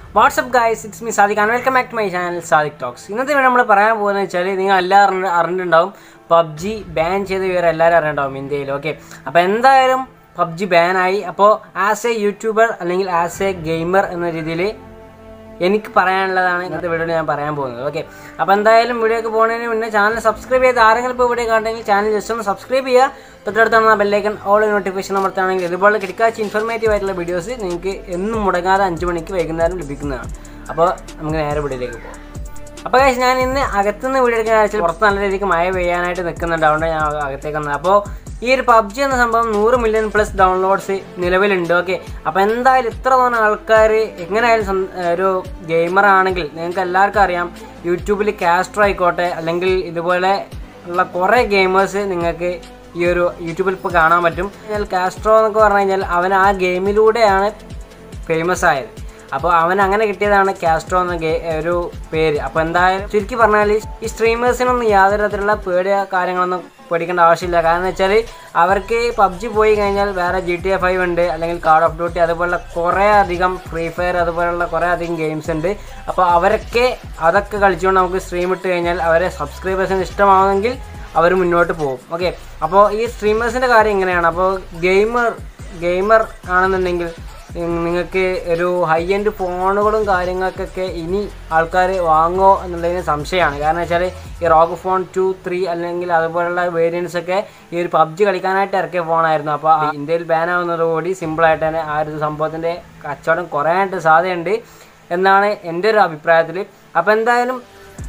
WhatsApp guys it's me Sadiq and welcome back to my channel Sadiq talks ഇന്നത്തെ video നമ്മൾ പറയാൻ പോകുന്നത് വെച്ചാൽ നിങ്ങൾ എല്ലാവരും അറിഞ്ഞിട്ടുണ്ടാവും പബ്ജി ബാൻ ചെയ്ത വിവരം എല്ലാവരും അറിഞ്ഞിട്ടുണ്ടാവും ഇന്ത്യയിൽ ഓക്കെ അപ്പോൾ എന്തായാലും പബ്ജി ബാനായി അപ്പോൾ ആസ് എ യൂട്യൂബർ അല്ലെങ്കിൽ ആസ് എ ഗെയിമർ എന്ന രീതിയിൽ എനിക്ക് പറയാനുള്ളതാണ് ഇന്നത്തെ വീഡിയോയിൽ ഞാൻ പറയാൻ പോകുന്നത് ഓക്കെ അപ്പോൾ എന്തായാലും വീഡിയോക്ക് പോകുന്നതിന് മുന്നേ ചാനൽ സബ്സ്ക്രൈബ് ചെയ്ത് ആരെങ്കിലും ഇപ്പോൾ വീഡിയോ കണ്ടെങ്കിൽ ചാനൽ ജസ്റ്റ് ഒന്ന് സബ്സ്ക്രൈബ് ചെയ്യുക തൊട്ടടുത്താണ് ബെല്ലൈക്കൺ ഓൾ നോട്ടിഫിക്കേഷൻ അമർത്താണെങ്കിൽ ഇതുപോലെ കിടക്കാച്ച് ഇൻഫർമേറ്റീവ് ആയിട്ടുള്ള വീഡിയോസ് നിങ്ങൾക്ക് എന്നും മുടങ്ങാതെ അഞ്ച് മണിക്ക് വൈകുന്നേരം ലഭിക്കുന്നതാണ് അപ്പോൾ നമുക്ക് നേരെ വീഡിയോയിലേക്ക് പോകാം അപ്പോൾ കഴിച്ച് ഞാൻ ഇന്ന് അകത്തുനിന്ന് വീഡിയോ എടുക്കാൻ വെച്ചാൽ പുറത്ത് നല്ല രീതിക്ക് മഴ പെയ്യാനായിട്ട് നിൽക്കുന്നുണ്ട് അതുകൊണ്ട് ഞാൻ അകത്തേക്ക് വന്നത് അപ്പോൾ ഈ ഒരു പബ്ജി എന്ന സംഭവം നൂറ് മില്യൺ പ്ലസ് ഡൗൺലോഡ്സ് നിലവിലുണ്ട് ഓക്കെ അപ്പോൾ എന്തായാലും ഇത്ര തോന്നുന്ന ആൾക്കാർ എങ്ങനെയായാലും സം- ഒരു ഗെയിമർ ആണെങ്കിൽ നിങ്ങൾക്ക് എല്ലാവർക്കും അറിയാം യൂട്യൂബിൽ കാസ്ട്രോ ആയിക്കോട്ടെ അല്ലെങ്കിൽ ഇതുപോലെ ഉള്ള കുറേ ഗെയിമേഴ്സ് നിങ്ങൾക്ക് ഈ ഒരു യൂട്യൂബിൽ ഇപ്പോൾ കാണാൻ പറ്റും എന്നാൽ കാസ്ട്രോ എന്നൊക്കെ പറഞ്ഞു കഴിഞ്ഞാൽ അവൻ ആ ഗെയിമിലൂടെയാണ് ഫേമസ് ആയത് അപ്പോൾ അവൻ അങ്ങനെ കിട്ടിയതാണ് കാസ്ട്രോ എന്ന ഗെ ഒരു പേര് അപ്പോൾ എന്തായാലും ചുരുക്കി പറഞ്ഞാൽ ഈ സ്ട്രീമേഴ്സിനൊന്നും യാതൊരു തരത്തിലുള്ള പേടിയ കാര്യങ്ങളൊന്നും പേടിക്കേണ്ട ആവശ്യമില്ല കാരണം എന്ന് വെച്ചാൽ അവർക്ക് പബ്ജി പോയി കഴിഞ്ഞാൽ വേറെ ജി ടി എ ഫൈവ് ഉണ്ട് അല്ലെങ്കിൽ കാർഡ് ഓഫ് ഡ്യൂട്ടി അതുപോലുള്ള കുറേ അധികം ഫ്രീ ഫയർ അതുപോലുള്ള കുറേ അധികം ഗെയിംസ് ഉണ്ട് അപ്പോൾ അവരൊക്കെ അതൊക്കെ കളിച്ചുകൊണ്ട് നമുക്ക് സ്ട്രീം ഇട്ട് കഴിഞ്ഞാൽ അവരെ സബ്സ്ക്രൈബേഴ്സിന് ഇഷ്ടമാവുമെങ്കിൽ അവർ മുന്നോട്ട് പോകും ഓക്കെ അപ്പോൾ ഈ സ്ട്രീമേഴ്സിൻ്റെ കാര്യം ഇങ്ങനെയാണ് അപ്പോൾ ഗെയിമർ ഗെയിമർ ആണെന്നുണ്ടെങ്കിൽ നിങ്ങൾക്ക് ഒരു ഹൈ എൻഡ് ഫോണുകളും കാര്യങ്ങൾക്കൊക്കെ ഇനി ആൾക്കാർ വാങ്ങുമോ എന്നുള്ളതിന് സംശയമാണ് കാരണം വെച്ചാൽ ഈ റോഗ് ഫോൺ ടു ത്രീ അല്ലെങ്കിൽ അതുപോലുള്ള വേരിയൻസ് ഒക്കെ ഈ ഒരു പബ്ജി കളിക്കാനായിട്ട് ഇറക്കിയ ഫോണായിരുന്നു അപ്പോൾ ഇന്ത്യയിൽ ബാൻ ആവുന്നതോടുകൂടി സിമ്പിളായിട്ട് തന്നെ ആ ഒരു സംഭവത്തിൻ്റെ കച്ചവടം കുറയാനായിട്ട് സാധ്യതയുണ്ട് എന്നാണ് എൻ്റെ ഒരു അഭിപ്രായത്തിൽ അപ്പോൾ എന്തായാലും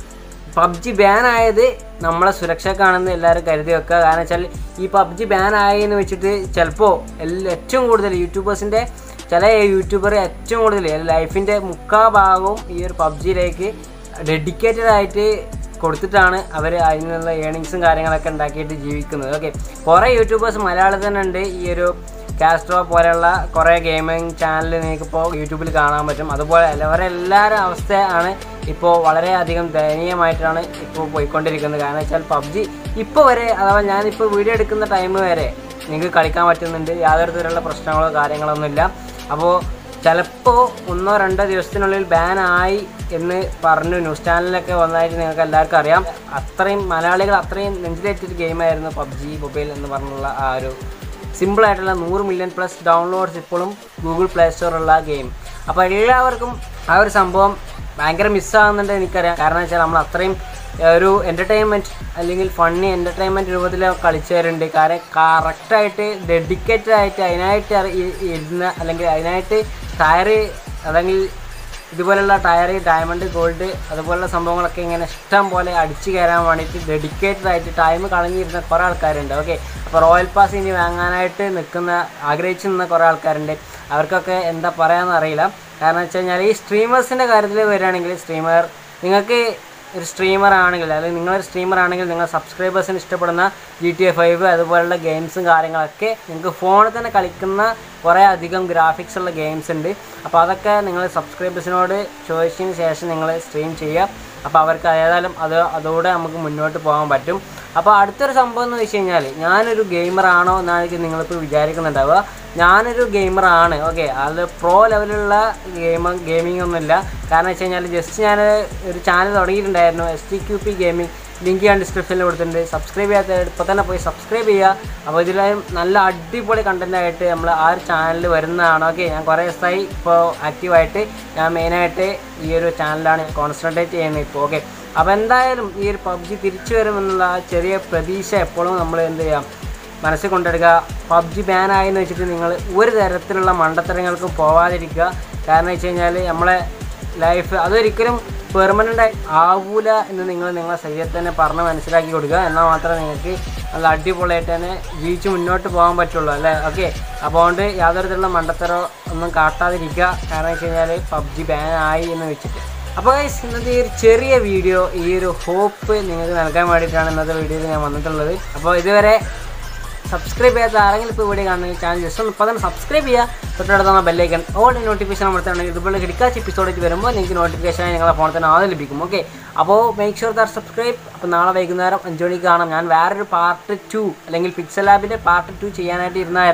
പബ്ജി ബാൻ ആയത് നമ്മളെ സുരക്ഷക്കാണെന്ന് എല്ലാവരും കരുതി വെക്കുക കാരണം വെച്ചാൽ ഈ പബ്ജി ബാൻ ആയെന്ന് വെച്ചിട്ട് ചിലപ്പോൾ എല്ലാ ഏറ്റവും കൂടുതൽ യൂട്യൂബേഴ്സിൻ്റെ ചില യൂട്യൂബർ ഏറ്റവും കൂടുതൽ ലൈഫിൻ്റെ മുക്കാ ഭാഗവും ഈ ഒരു പബ്ജിയിലേക്ക് ഡെഡിക്കേറ്റഡ് ആയിട്ട് കൊടുത്തിട്ടാണ് അവർ അതിനുള്ള ഏണിങ്സും കാര്യങ്ങളൊക്കെ ഉണ്ടാക്കിയിട്ട് ജീവിക്കുന്നത് ഓക്കെ കുറേ യൂട്യൂബേഴ്സ് മലയാളത്തിൽ തന്നെ ഉണ്ട് ഈ ഒരു കാസ്ട്രോ പോലെയുള്ള കുറേ ഗെയിമിംഗ് ചാനൽ നിങ്ങൾക്കിപ്പോൾ യൂട്യൂബിൽ കാണാൻ പറ്റും അതുപോലെ അവരെല്ലാവരും അവസ്ഥയാണ് ഇപ്പോൾ വളരെയധികം ദയനീയമായിട്ടാണ് ഇപ്പോൾ പോയിക്കൊണ്ടിരിക്കുന്നത് കാരണം വെച്ചാൽ പബ്ജി ഇപ്പോൾ വരെ അഥവാ ഞാനിപ്പോൾ വീഡിയോ എടുക്കുന്ന ടൈം വരെ നിങ്ങൾക്ക് കളിക്കാൻ പറ്റുന്നുണ്ട് യാതൊരു തരത്തിലുള്ള പ്രശ്നങ്ങളോ കാര്യങ്ങളൊന്നുമില്ല അപ്പോൾ ചിലപ്പോൾ ഒന്നോ രണ്ടോ ദിവസത്തിനുള്ളിൽ ബാൻ ആയി എന്ന് പറഞ്ഞു ന്യൂസ് ചാനലിലൊക്കെ വന്നതായിട്ട് നിങ്ങൾക്ക് എല്ലാവർക്കും അറിയാം അത്രയും മലയാളികൾ അത്രയും നെഞ്ചിലേറ്റൊരു ഗെയിമായിരുന്നു പബ്ജി മൊബൈൽ എന്ന് പറഞ്ഞുള്ള ആ ഒരു സിമ്പിൾ ആയിട്ടുള്ള നൂറ് മില്യൺ പ്ലസ് ഡൗൺലോഡ്സ് ഇപ്പോഴും ഗൂഗിൾ പ്ലേ സ്റ്റോറുള്ള ഗെയിം അപ്പോൾ എല്ലാവർക്കും ആ ഒരു സംഭവം ഭയങ്കര മിസ്സാകുന്നുണ്ട് എനിക്കറിയാം കാരണം വെച്ചാൽ നമ്മൾ അത്രയും ഏഹ്, ഒരു എൻ്റർടൈൻമെൻറ്റ് അല്ലെങ്കിൽ ഫണ്ണി എൻ്റർടൈൻമെൻറ്റ് രൂപത്തിൽ കളിച്ചവരുണ്ട് കാരണം കറക്റ്റായിട്ട് ഡെഡിക്കേറ്റഡ് ആയിട്ട് അതിനായിട്ട് ഇറ- ഇ- ഇരുന്ന അല്ലെങ്കിൽ അതിനായിട്ട് ടയർ അല്ലെങ്കിൽ ഇതുപോലുള്ള ടയർ ഡയമണ്ട് ഗോൾഡ് അതുപോലുള്ള സംഭവങ്ങളൊക്കെ ഇങ്ങനെ ഇഷ്ടം പോലെ അടിച്ചു കയറാൻ വേണ്ടിയിട്ട് ഡെഡിക്കേറ്റഡ് ആയിട്ട് ടൈം കളഞ്ഞിരുന്ന കുറേ ആൾക്കാരുണ്ട് ഓക്കെ അപ്പോൾ റോയൽ പാസ് ഇനി വാങ്ങാനായിട്ട് നിൽക്കുന്ന ആഗ്രഹിച്ച് നിന്ന കുറേ ആൾക്കാരുണ്ട് അവർക്കൊക്കെ എന്താ പറയാമെന്ന് അറിയില്ല കാരണം വെച്ച് കഴിഞ്ഞാൽ ഈ സ്ട്രീമേഴ്സിൻ്റെ കാര്യത്തിൽ വരികയാണെങ്കിൽ സ്ട്രീമർ നിങ്ങൾക്ക് ഒരു സ്ട്രീമർ ആണെങ്കിൽ അല്ലെങ്കിൽ നിങ്ങളൊരു സ്ട്രീമർ ആണെങ്കിൽ നിങ്ങൾ സബ്സ്ക്രൈബേഴ്സിന് ഇഷ്ടപ്പെടുന്ന ജി ടി എ ഫൈവ് അതുപോലുള്ള ഗെയിംസും കാര്യങ്ങളൊക്കെ നിങ്ങൾക്ക് ഫോണിൽ തന്നെ കളിക്കുന്ന കുറേ അധികം ഗ്രാഫിക്സ് ഉള്ള ഗെയിംസ് ഉണ്ട് അപ്പോൾ അതൊക്കെ നിങ്ങൾ സബ്സ്ക്രൈബേഴ്സിനോട് ചോദിച്ചതിന് ശേഷം നിങ്ങൾ സ്ട്രീം ചെയ്യുക അപ്പോൾ അവർക്ക് ഏതായാലും അത് അതോടെ നമുക്ക് മുന്നോട്ട് പോകാൻ പറ്റും അപ്പോൾ അടുത്തൊരു സംഭവം എന്ന് വെച്ച് കഴിഞ്ഞാൽ ഞാനൊരു ഗെയിമർ ആണോ എന്നായിരിക്കും നിങ്ങളിപ്പോൾ വിചാരിക്കുന്നുണ്ടാവുക ഞാനൊരു ഗെയിമർ ആണ് ഓക്കെ അത് പ്രോ ലെവലുള്ള ഗെയിം ഗെയിമിംഗ് ഒന്നുമില്ല കാരണം വെച്ച് കഴിഞ്ഞാൽ ജസ്റ്റ് ഞാൻ ഒരു ചാനൽ തുടങ്ങിയിട്ടുണ്ടായിരുന്നു S T Q P gaming link ഞാൻ ഡിസ്ക്രിപ്ഷനിൽ കൊടുത്തിട്ടുണ്ട് സബ്സ്ക്രൈബ് ചെയ്യാത്ത ഇപ്പോൾ തന്നെ പോയി സബ്സ്ക്രൈബ് ചെയ്യുക അപ്പോൾ ഇതിലും നല്ല അടിപൊളി കണ്ടൻ്റ് ആയിട്ട് നമ്മൾ ആ ഒരു ചാനലിൽ വരുന്നതാണ് ഓക്കെ ഞാൻ കുറേ ദിവസമായി ഇപ്പോൾ ആക്റ്റീവായിട്ട് ഞാൻ മെയിനായിട്ട് ഈ ഒരു ചാനലാണ് കോൺസെൻട്രേറ്റ് ചെയ്യുന്നത് ഇപ്പോൾ ഓക്കെ അപ്പോൾ എന്തായാലും ഈ ഒരു പബ്ജി തിരിച്ചു വരുമെന്നുള്ള ആ ചെറിയ പ്രതീക്ഷ എപ്പോഴും നമ്മൾ എന്ത് ചെയ്യാം മനസ്സിൽ കൊണ്ടെടുക്കുക പബ്ജി ബാൻ ആയെന്ന് വെച്ചിട്ട് നിങ്ങൾ ഒരു തരത്തിലുള്ള മണ്ടത്തരങ്ങൾക്കും പോവാതിരിക്കുക കാരണം വെച്ച് കഴിഞ്ഞാൽ നമ്മളെ ലൈഫ് അതൊരിക്കലും പെർമനൻ്റ് ആയി ആവൂല എന്ന് നിങ്ങൾ നിങ്ങളെ ശരീരത്തെ തന്നെ പറഞ്ഞ് മനസ്സിലാക്കി കൊടുക്കുക എന്നാൽ മാത്രമേ നിങ്ങൾക്ക് നല്ല അടിപൊളിയായിട്ട് തന്നെ ജീവിച്ച് മുന്നോട്ട് പോകാൻ പറ്റുള്ളൂ അല്ലേ ഓക്കെ അപ്പോൾ അതുകൊണ്ട് യാതൊരു തരത്തിലുള്ള മണ്ടത്തരോ ഒന്നും കാട്ടാതിരിക്കുക കാരണം വെച്ച് കഴിഞ്ഞാൽ പബ്ജി ബാൻ ആയി എന്ന് വെച്ചിട്ട് അപ്പോൾ guys, ഇന്നത്തെ ഈ ഒരു ചെറിയ വീഡിയോ ഈ ഒരു ഹോപ്പ് നിങ്ങൾക്ക് നൽകാൻ വേണ്ടിയിട്ടാണ് ഇന്നത്തെ വീഡിയോയിൽ ഞാൻ വന്നിട്ടുള്ളത് അപ്പോൾ ഇതുവരെ സബ്സ്ക്രൈബ് ചെയ്യാത്ത ആരെങ്കിലും ഇപ്പോൾ വീഡിയോ കാണുന്ന ചാനൽ ജസ്റ്റ് ഒന്ന് ഇപ്പോൾ തന്നെ സബ്സ്ക്രൈബ് ചെയ്യുക തൊട്ടടുത്തുള്ള ബെല്ലൈക്കൺ ഓൾ നോട്ടിഫിക്കേഷൻ അമർത്തുകയാണെങ്കിൽ ഇതുപോലെ കിടക്കാച്ച എപ്പിസോഡിൽ വരുമ്പോൾ നിങ്ങൾക്ക് നോട്ടിഫിക്കേഷൻ നിങ്ങളുടെ ഫോണിൽ തന്നെ ആദ്യം ലഭിക്കും ഓക്കെ അപ്പോൾ മേക്ക് ഷുവർ ദാറ്റ് സബ്സ്ക്രൈബ് അപ്പോൾ നാളെ വൈകുന്നേരം അഞ്ച് മണിക്ക് കാണാം ഞാൻ വേറൊരു പാർട്ട് ടു അല്ലെങ്കിൽ പിക്സൽ ലാബിൻ്റെ പാർട്ട് ടു ചെയ്യാനായിട്ട് ഇരുന്നായിരുന്നു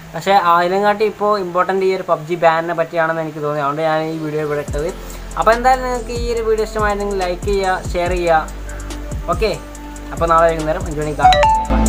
പക്ഷേ അതിനെക്കാട്ടി ഇപ്പോൾ ഇമ്പോർട്ടൻ്റ് ഈ ഒരു പബ്ജി ബാനിനെ പറ്റിയാണെന്ന് എനിക്ക് തോന്നി അതുകൊണ്ട് ഞാൻ ഈ വീഡിയോ ഇവിടെ ഇട്ടത് അപ്പോൾ എന്തായാലും നിങ്ങൾക്ക് ഈ ഒരു വീഡിയോ ഇഷ്ടമായിരുന്നെങ്കിൽ ലൈക്ക് ചെയ്യുക ഷെയർ ചെയ്യുക ഓക്കെ അപ്പോൾ നാളെ വൈകുന്നേരം അഞ്ച് മണിക്ക് കാണാം